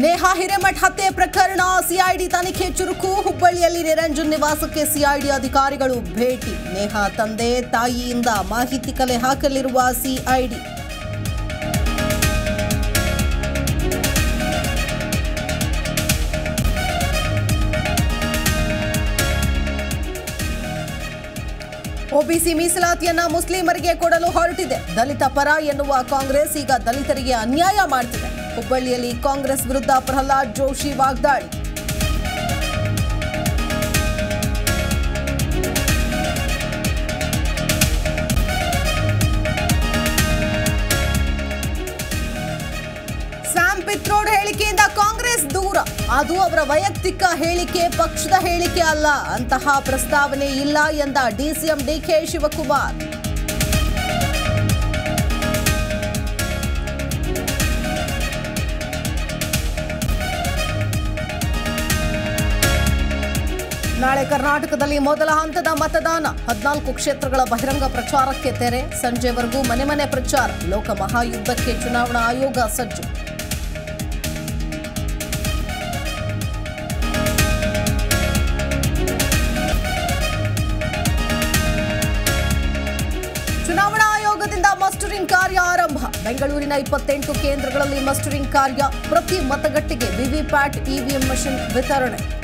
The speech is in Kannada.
ನೇಹಾ ಹಿರೇಮಠ್ ಹತ್ಯೆ ಪ್ರಕರಣ ಸಿಐಡಿ ತನಿಖೆ ಚುರುಕು ಹುಬ್ಬಳ್ಳಿಯಲ್ಲಿ ನಿರಂಜನ್ ನಿವಾಸಕ್ಕೆ ಸಿಐಡಿ ಅಧಿಕಾರಿಗಳು ಭೇಟಿ ನೇಹಾ ತಂದೆ ತಾಯಿಯಿಂದ ಮಾಹಿತಿ ಕಲೆ ಹಾಕಲಿರುವ ಸಿಐಡಿ ಒಬಿಸಿ ಮೀಸಲಾತಿಯನ್ನ ಮುಸ್ಲಿಮರಿಗೆ ಕೊಡಲು ಹೊರಟಿದೆ ದಲಿತ ಪರ ಎನ್ನುವ ಕಾಂಗ್ರೆಸ್ ಈಗ ದಲಿತರಿಗೆ ಅನ್ಯಾಯ ಮಾಡ್ತಿದೆ ಹುಬ್ಬಳ್ಳಿಯಲ್ಲಿ ಕಾಂಗ್ರೆಸ್ ವಿರುದ್ಧ ಪ್ರಹ್ಲಾದ್ ಜೋಶಿ ವಾಗ್ದಾಳಿ ಸ್ಯಾಮ್ ಪಿತ್ರೋಡ್ ಹೇಳಿಕೆಯಿಂದ ಕಾಂಗ್ರೆಸ್ ದೂರ ಅದು ಅವರ ವೈಯಕ್ತಿಕ ಹೇಳಿಕೆ ಪಕ್ಷದ ಹೇಳಿಕೆ ಅಲ್ಲ ಅಂತಹ ಪ್ರಸ್ತಾವನೆ ಇಲ್ಲ ಎಂದ ಡಿಸಿಎಂ ಡಿಕೆ ಶಿವಕುಮಾರ್ ನಾಳೆ ಕರ್ನಾಟಕದಲ್ಲಿ ಮೊದಲ ಹಂತದ ಮತದಾನ ಹದಿನಾಲ್ಕು ಕ್ಷೇತ್ರಗಳ ಬಹಿರಂಗ ಪ್ರಚಾರಕ್ಕೆ ತೆರೆ ಸಂಜೆವರೆಗೂ ಮನೆ ಮನೆ ಪ್ರಚಾರ ಲೋಕ ಮಹಾಯುದ್ಧಕ್ಕೆ ಚುನಾವಣಾ ಆಯೋಗ ಸಜ್ಜು ಚುನಾವಣಾ ಆಯೋಗದಿಂದ ಮಸ್ಟರಿಂಗ್ ಕಾರ್ಯ ಆರಂಭ ಬೆಂಗಳೂರಿನ ಇಪ್ಪತ್ತೆಂಟು ಕೇಂದ್ರಗಳಲ್ಲಿ ಮಸ್ಟರಿಂಗ್ ಕಾರ್ಯ ಪ್ರತಿ ಮತಗಟ್ಟೆಗೆ ವಿವಿಪ್ಯಾಟ್ ಇವಿಎಂ ಮಷಿನ್ ವಿತರಣೆ